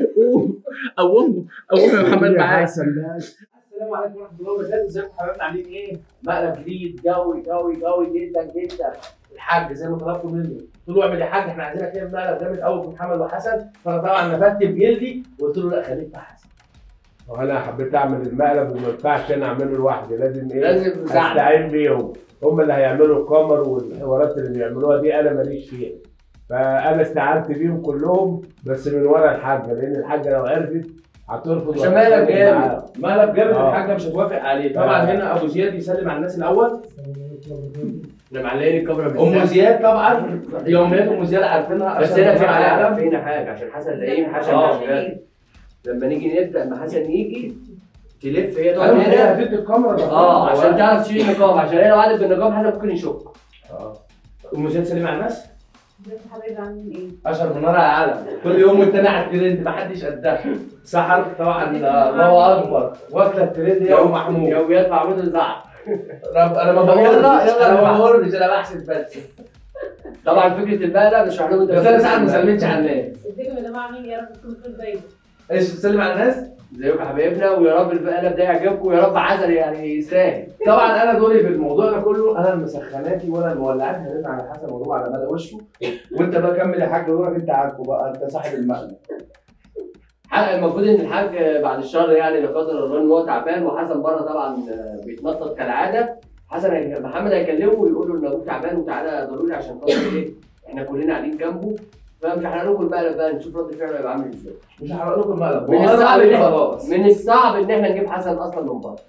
قوم قوم قوم يا محمد معاك السلام عليكم ورحمه الله وبركاته ازيكم حبايبنا عاملين ايه؟ مقلب جديد قوي قوي قوي جدا جدا الحاج زي ما طلبتوا مني قلت له اعمل يا حاج احنا عايزينك تعمل مقلب جامد قوي في محمد وحسن فانا طبعا نفدت بجلدي وقلت له لا خليك مع حسن وانا حبيت اعمل المقلب وما ينفعش انا اعمله لوحدي لازم ايه لازم نساعدك. استعين بيهم هم اللي هيعملوا الكاميرا والحوارات اللي بيعملوها دي انا ماليش فيها فانا استعنت بيهم كلهم بس من ورا الحاجه لان الحاجه لو عرفت هترفض عشان مقلب وهتتكلم معاها. جامد مقلب جامد آه. الحاجه مش هتوافق عليه طبعا آه. هنا ابو زياد يسلم على الناس الاول احنا معلقين الكاميرا ام زياد طبعا يوميات ام زياد عارفينها بس أشهر هنا في مذيعة على حاجه العالم. فينا حاجه عشان حسن لئيم حسن آه. مش غالي. لما نيجي نبدا لما حسن يجي تلف هي تقعد ايوه هي هنا هتدي الكاميرا ده. اه عشان تعرف تشيل النقاب عشان هي لو قعدت بالنقاب حسن ممكن يشك اه ام زياد سلم على الناس ازيك يا حبايبي عاملين ايه؟ اشهر مناره على العالم كل يوم والتاني على الترند محدش قدها سحر طبعا الله اكبر واكله الترند يا ام محمود يوميات محمود الزعق رب انا ما طب بقولش يلا- يلا انا ما نلعب. بقولش انا بحسب بس طبعا فكره المقلب مش هنقول بس انا ساعات ما سلمتش على الناس ازيكم يا جماعه عاملين ايه؟ يا رب تكونوا بخير دايما ايش تسلم على الناس ازيكم يا حبايبنا ويا رب المقلب ده يعجبكم ويا رب حسن يعني يستاهل طبعا انا دوري في الموضوع ده كله انا المسخناتي وانا المولعات هرن على حسن واجيبه على مدى وشه وانت بقى كمل يا حاج دورك انت عارفه بقى انت صاحب المقلب حق- المفروض ان الحاج بعد الشر يعني لا قدر الله ان هو تعبان وحسن بره طبعا بيتنطط كالعاده حسن هي- محمد هيكلمه ويقول له ان ابوك تعبان وتعالى ضروري عشان خاطر ايه احنا كلنا قاعدين جنبه فمش هنقول لكم المقلب بقى نشوف رد فعله هيبقى عامل ازاي مش هحرق لكم المقلب من وأنا الصعب عليه إن- خلاص من الصعب ان احنا نجيب حسن اصلا من بره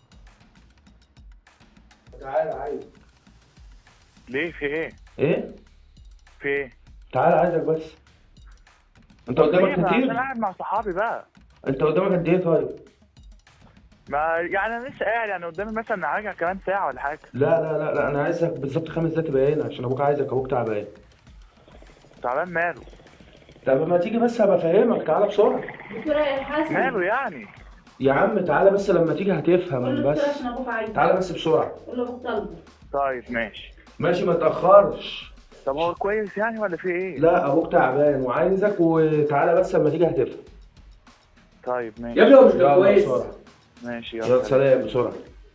تعالى عايز ليه في ايه؟ ايه؟ في ايه؟ تعال عايزك بس انت قدامك ليه بقى؟ كتير؟ انا قاعد مع صحابي بقى انت قدامك قد ايه طيب؟ ما يعني انا لسه قاعد يعني قدامي مثلا هرجع كمان ساعه ولا حاجه لا لا لا لا انا عايزك بالظبط خمس دقايق تبقى هنا عشان ابوك عايزك ابوك تعبان تعبان ماله؟ طب ما تيجي بس هبقى افهمك تعالى بسرعه بسرعه يا حسن ماله يعني؟ يا عم تعالى بس لما تيجي قول هتفهم له بس بسرعه عشان ابوك عايز تعالى بس بسرعه قول له ابوك طالبه طيب ماشي ماشي ما تاخرش طب هو كويس يعني ولا في ايه؟ لا ابوك تعبان وعايزك وتعالى بس لما تيجي هتفهم طيب يا ماشي ابني هو مش كان يلا كويس بسرعه ماشي يلا يلا سلام بسرعه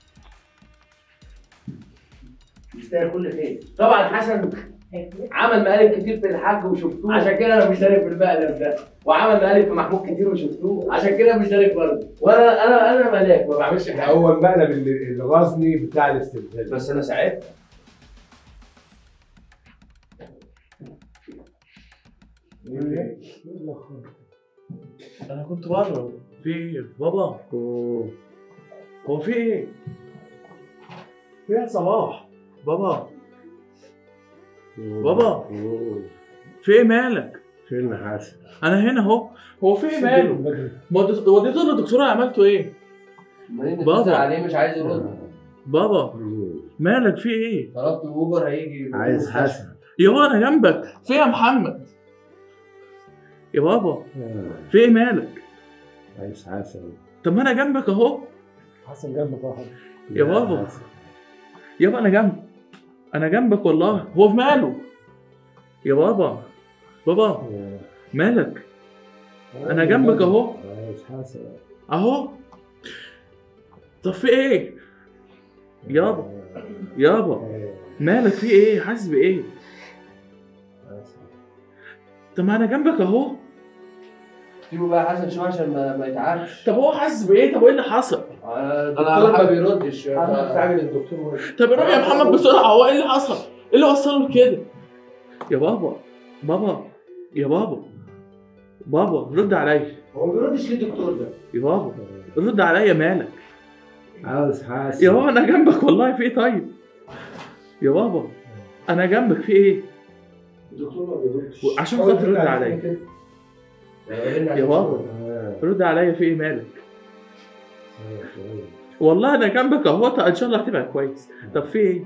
يستاهل كل خير طبعا حسن عمل مقالب كتير في الحاج وشفتوه عشان كده انا مشترك في المقلب ده وعمل مقالب في محمود كتير وشفتوه عشان كده مشترك برضه وانا انا انا ملاك ما بعملش حاجه هو المقلب اللي اللي غاظني بتاع الاستبدال بس انا ساعدت انا كنت بره في ايه بابا هو في ايه في ايه يا صلاح بابا بابا في ايه مالك فين حسن انا هنا اهو هو في ايه ماله ما وديت- وديته للدكتوره عملته ايه عمالين بابا. نتصل عليه مش عايز يرد بابا مالك في ايه طلبت اوبر هيجي عايز حسن يابا انا جنبك في ايه يا محمد يا بابا في ايه مالك عايز حسن طب ما انا جنبك اهو حسن جنبك واحد يا بابا. يابا انا جنبك انا جنبك والله هو في ماله يا بابا بابا مالك أنا جنبك أهو. عايز حسن اهو طب في ايه يابا يابا مالك في ايه حاسس بايه طب ما انا جنبك اهو سيبه بقى حسن شويه عشان ما, ما يتعبش طب هو حاسس بايه طب ايه اللي حصل آه، الدكتور ما بيردش انا ف- مستعجل الدكتور طب روح يا محمد بسرعه هو ايه اللي حصل ايه اللي وصله لكده يا بابا بابا يا بابا بابا رد عليا هو ما بيردش ليه الدكتور ده؟ يا بابا رد عليا مالك عاوز حسن يا بابا انا جنبك والله في ايه طيب يا بابا انا جنبك في ايه الدكتور ما بيردش عشان خاطر رد عليا يا بابا رد عليا في ايه مالك والله انا جنبك اهو ان شاء الله هتبقى كويس طب في ايه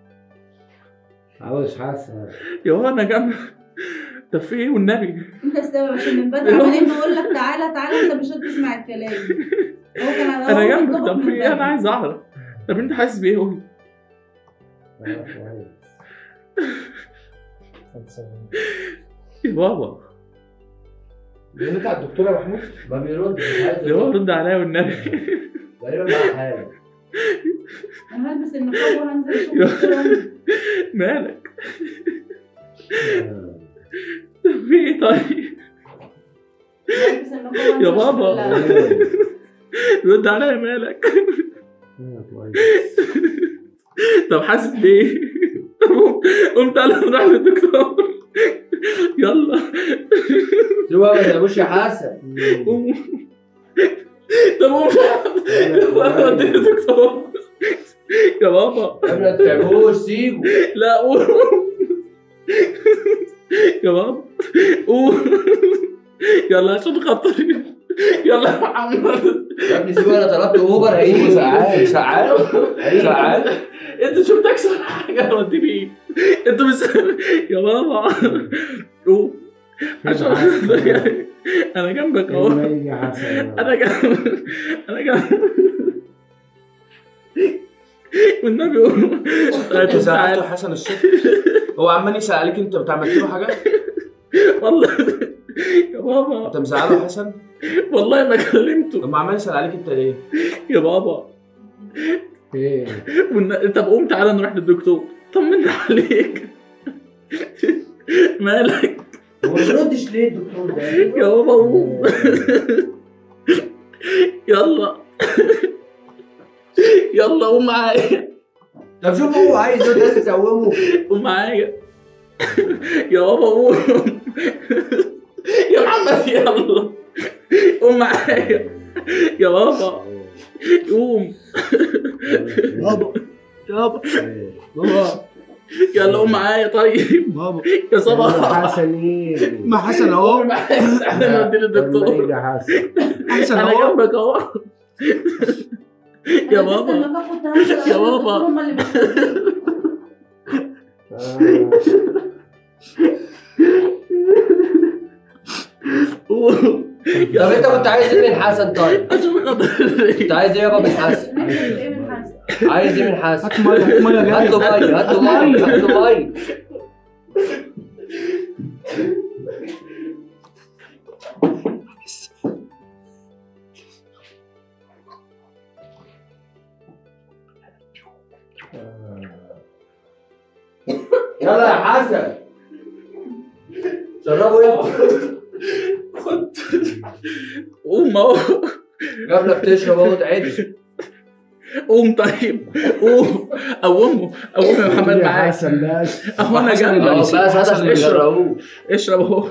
عاوز حسن يا بابا انا جنبك طب في ايه والنبي انت السبب عشان من بدري عمالين نقول لك تعالى تعالى انت مش هتسمع الكلام هو كان على انا هو جنبك متضغط طب من في ايه انا بدري. عايز اعرف طب انت حاسس بايه قول يا بابا بيقول على الدكتور يا محمود ما بيردش مش عايز يا بابا يرد. رد عليا والنبي تقريبا مع حاجه انا هلبس النقاب وهنزل اشوف الدكتور. مالك في ايه طيب هلبس النقاب وهنزل يا أشوف بابا. ال- رد عليا مالك طب حاسس بايه قوم تعالى نروح للدكتور يلا شو بقى ما تعملوش يا حسن قوم طب قوم يلا وديني للدكتور يا بابا يا ابني ما تعملوش سيبه لا قوم يا بابا قوم يلا عشان خاطري يلا يا محمد يا ابني سيبه انا طلبت اوبر هيجي ساعات ساعات ساعات انت شفت اكثر حاجه وديني ايه انت بس يا بابا قوم عشان انا جنبك اهو انا جنب انا جنب والنبي قوم انت طيب زعلت تعال حسن الصبح هو عمال يسال عليك انت بتعمل له حاجه والله يا بابا انت مزعله حسن والله ما كلمته طب ما عمال يسال عليك انت ليه يا بابا ايه والن- طب قوم تعالى نروح للدكتور طمنا عليك مالك هو ما بيردش ليه الدكتور ده يا بابا قوم يلا يلا قوم معايا طب شوف هو عايز ايه لازم تقومه قوم معايا يا بابا قوم يا محمد يلا قوم معايا يا بابا قوم بابا يابا بابا يلا قوم معايا طيب بابا يا صباح حسن ايه ما حسن قوم اهو معايا تعالى نودي للدكتور يا حسن حسن انا اهو جنبك اهو يا أنا لبست بابا النقاب كنت هنزل يا أشوف بابا. الدكتور، هما اللي بيشوفوا. قوم طب انت كنت عايز ايه من حسن طيب؟ عشان خاطري انت عايز ايه يابا من حسن؟ نعمل ايه من حسن عايز ايه من حسن؟ هات ميه هات ميه هات له جاي ميه هات له ميه هات له ميه يلا يا حسن شربوا انت خد قوم اهو جاب لك تشرب اهو تعد قوم طيب قوم قومه قوم يا محمد يا معاك حسن بس اهو انا حسن جنبك اه بس هذا حسن ما اشرب. جربوش اشرب اهو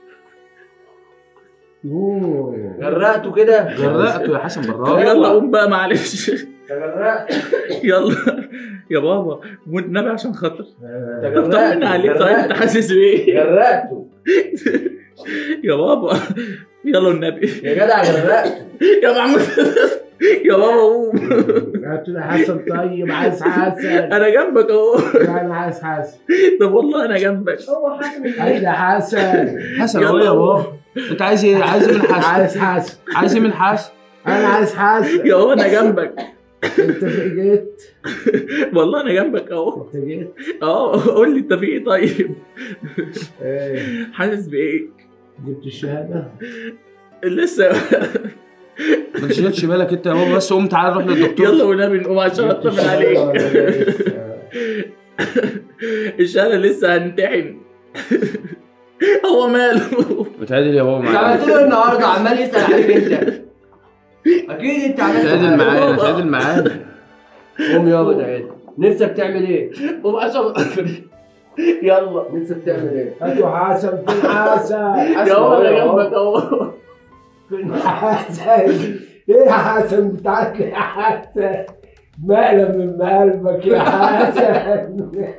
أوه. غرقته كده غرقته يا حسن بالراحه يلا قوم بقى معلش غرقت يلا يا بابا والنبي عشان خاطر آه. طب طمنا عليك طيب انت حاسس بايه غرقته يا بابا يلا النبي يا جدع غرقته يا محمود يا بابا قوم هاتوا لي حسن طيب عايز حسن انا جنبك اهو انا عايز حسن طب والله انا جنبك هو حسن اللي عايز حسن حسن اهو يا بابا انت عايز ايه عايز ايه من عايز حسن حسن عايز ايه من حسن انا عايز حسن يا بابا انا جنبك انت في جيت والله انا جنبك اهو انت جيت اه قول لي انت في ايه طيب ايه حاسس بايه جبت الشهاده لسه ما تشغلش بالك انت يا بابا بس قوم تعالى نروح للدكتور يلا والنبي نقوم عشان جبت اطمن الشهادة عليك ولا لسه؟ الشهاده لسه هنمتحن هو ماله بتعدل يا بابا انت عملت له النهارده عمال يسال عليك انت اكيد انت عملت تعدل معانا تعدل معانا قوم يابا تعالى نفسك تعمل ايه؟ قوم عشان يلا نفسك تعمل ايه؟ هاتوا حسن فين حسن يا بابا انا جنبك اهو فين حسن ايه يا حسن بتاعك يا حسن مقلب من قلبك يا حسن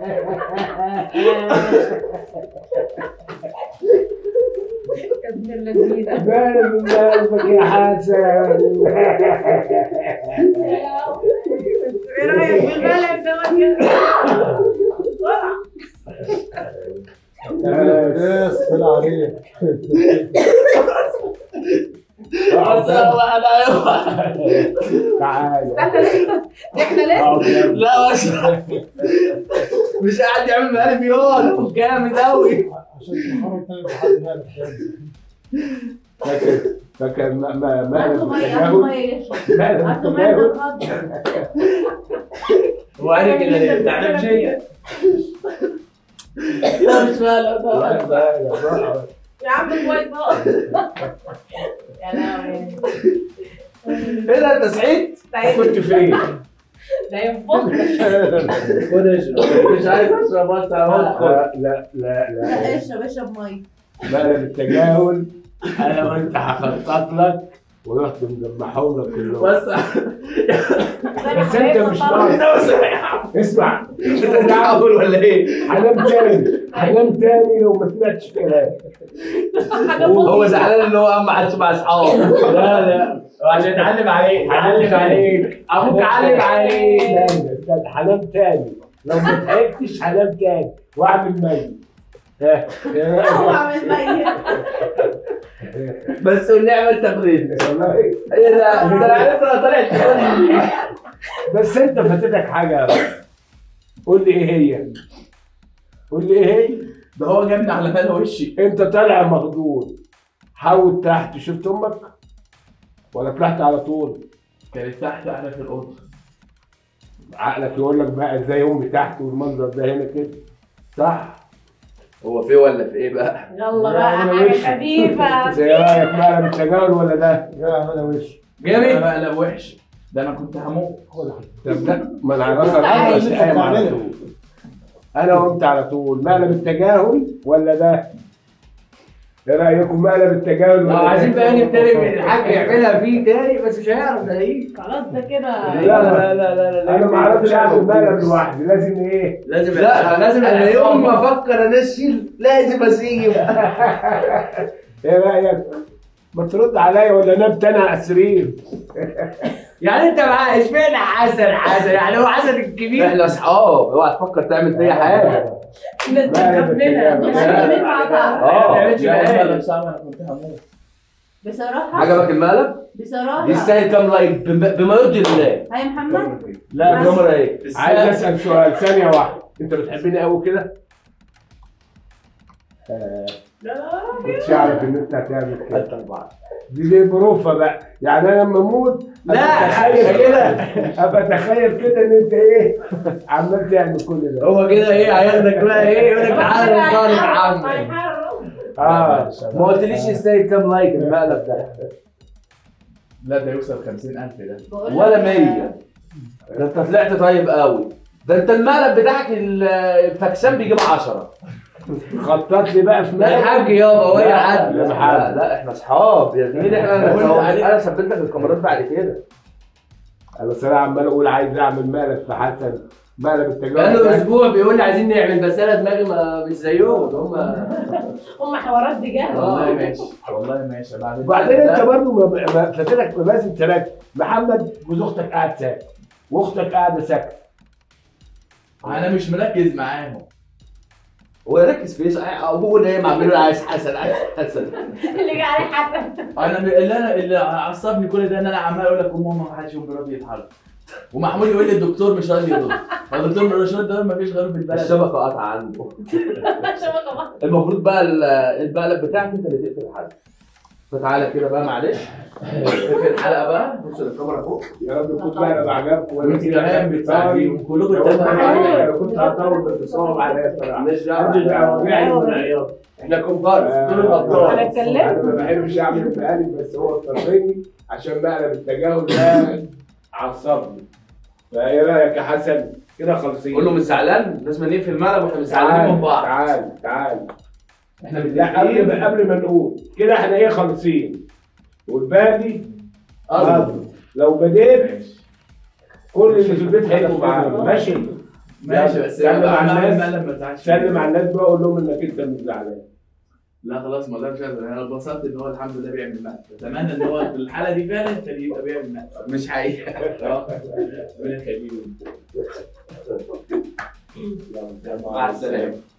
ابن اللذيذة مقلب من قلبك يا حسن ايه رايك في الملك ده بسرعه بس طلع عليك تعالى استنى لسه احنا لسه لا بس مش قاعد يعمل مقالب يقول جامد قوي عشان تحرم تاني لحد ما فاكر فاكر ما ما ما هاتوا ميه هاتوا التجاهل ميه يشرب ما هاتوا ميه التجاهل تتغدى وعليك اللي تعلم شيء لا مش مالك لا، لا، يا بابا. يا عم كويس اهو يا لهوي ايه ده انت صحيت؟ كنت فين؟ ده ينفخ خد اشرب مش عايز اشرب بس ادخل لا لا لا لا لا اشرب اشرب ميه بقى بالتجاهل انا وانت هخطط لك ورحت مجمعهم لك كلهم بس بس انت مش ناقص اسمع تتحول ولا ايه؟ حلم تاني حلم تاني لو ما سمعتش كلام هو زعلان ان هو اهم حد مع اصحابه لا لا عشان يتعلم عليك علم عليك ابوك علم عليك استنى استنى حلم تاني لو ما ضحكتش حلم تاني واعمل ميت ها هو عامل ميه بس والنعمه انت بريد والله ايه ده؟ انت عرفت انا طالع تقول لي بس انت فاتتك حاجه يا رب. قول لي ايه هي قول لي ايه هي ده هو جابني على مال وشي انت طالع مخضوض حاول تحت شفت امك ولا طلعت على طول كانت تحت احنا في الاوضه عقلك يقول لك بقى ازاي امي تحت والمنظر ده هنا كده صح هو في ولا في ايه بقى؟ يلا بقى حاجه خفيفه زي رايك بقى انا بالتجاهل ولا ده؟ يا انا وش جامد بقى لا وحش ده انا كنت هموت طب لا ما انا عرفت مستحيل. مش قايم على طول انا وانت على طول مقلب التجاهل ولا ده؟ ايه رايكم مقلب التجاهل لو ولا عايزين ده؟ بقى نبتدي من الحاج يعملها فيه تاني بس مش هيعرف ده ايه خلاص ده كده لا لا لا لا لا انا ما اعرفش اعمل مقلب لوحدي لازم ايه؟ لازم لا لازم انا يوم ما العصابة. افكر انشل لازم اسيب ايه رايك؟ ما ترد عليا ولا نمت انا على السرير يعني انت معاه اشمعنى حسن حسن يعني هو حسن الكبير احنا اصحاب اوعى تفكر تعمل فيا حاجه الناس بتخاف منها مش هنعمل مع بعض اه ما تعملش معايا. بصراحه عجبك المقلب؟ بصراحه يستاهل كام لايك بم- بما يرضي الله هاي محمد لا بس. النمرة ايه؟ عايز اسال سؤال ثانيه واحده انت بتحبني قوي كده؟ آه، كنتش اعرف ان انت هتعمل كده دي دي بروفه بقى يعني انا لما اموت لا، أبقى اتخيل مش كده ابقى اتخيل كده ان انت ايه عمال تعمل كل ده هو كده ايه هياخدك بقى ايه يقول لك تعالى نطالب عمك هيحرم. اه ما قلتليش يستاهل كام لايك المقلب ده لا ده يوصل 50000 ده بقول لك ولا يا- 100 ده انت طلعت طيب قوي ده انت المقلب بتاعك ال- الفاكسان بيجيب 10 خطط لي بقى في ده مالك الحاج يابا وهي لا، حد لا. لا لا احنا اصحاب يا زميلي احنا قلت عليك. انا ثبت لك الكاميرات بعد كده انا بس انا عمال اقول عايز اعمل مقلب في حسن مقلب التجارب بقاله ده. اسبوع بيقول لي عايزين نعمل بس انا دماغي ما مش زيهم ده هم هم حوارات دي جهل والله ماشي والله ماشي بعدين وبعدين انت برضه ما- ما- فاتلك لازم ثلاثه محمد جوز اختك قاعد ساكت واختك قاعده ساكته انا مش مركز معاهم هو يركز في ايه هو نايم عامل له عايز حسن عايز حسن اللي جه عليه حسن انا ب- اللي انا اللي عصبني كل ده ان انا عمال اقول لك ام ماما ما حدش يوم راضي يتحرك ومحمود يقول لي الدكتور مش راضي يرد الدكتور مش راضي يرد مفيش غيره في البلد الشبكه قطع عنده شبكه بقى. المفروض بقى ال- المقلب بتاعك انت اللي تقفل الحلقه فتعالى كده بقى معلش اقفل الحلقه بقى بص الكاميرا فوق يا رب يكون مقلب عجبكم وانت كمان بتساعديهم كلكم كنت اتفقوا انا كنت هطول بالاتصال عليا بصراحه مالناش محدش دعوه بيعمل من العياط احنا كومبارس دول انا الابطال اتكلمت انا ما بحبش اعمل مقالب بس هو اضطرني عشان مقلب التجاهل ده عصبني فايه رايك يا حسن كده خالصين قول له مش زعلان لازم نقفل المقلب واحنا مش زعلانين من بعض تعال تعال احنا لا قبل ما قبل ما نقول كده احنا ايه خالصين والباقي قصد لو بديت كل اللي في البيت هيبقوا معانا ماشي ماشي بس سلم بقى على بعمل الناس مقلب ما تزعلش سلم على الناس بقى قول لهم انك انت مش زعلان لا خلاص ما ده مش قادر انا اتبسطت ان هو الحمد لله بيعمل مقلب اتمنى ان هو في الحاله دي فعلا كان يبقى بيعمل مقلب مش حقيقي اه ربنا يخليه مع السلامه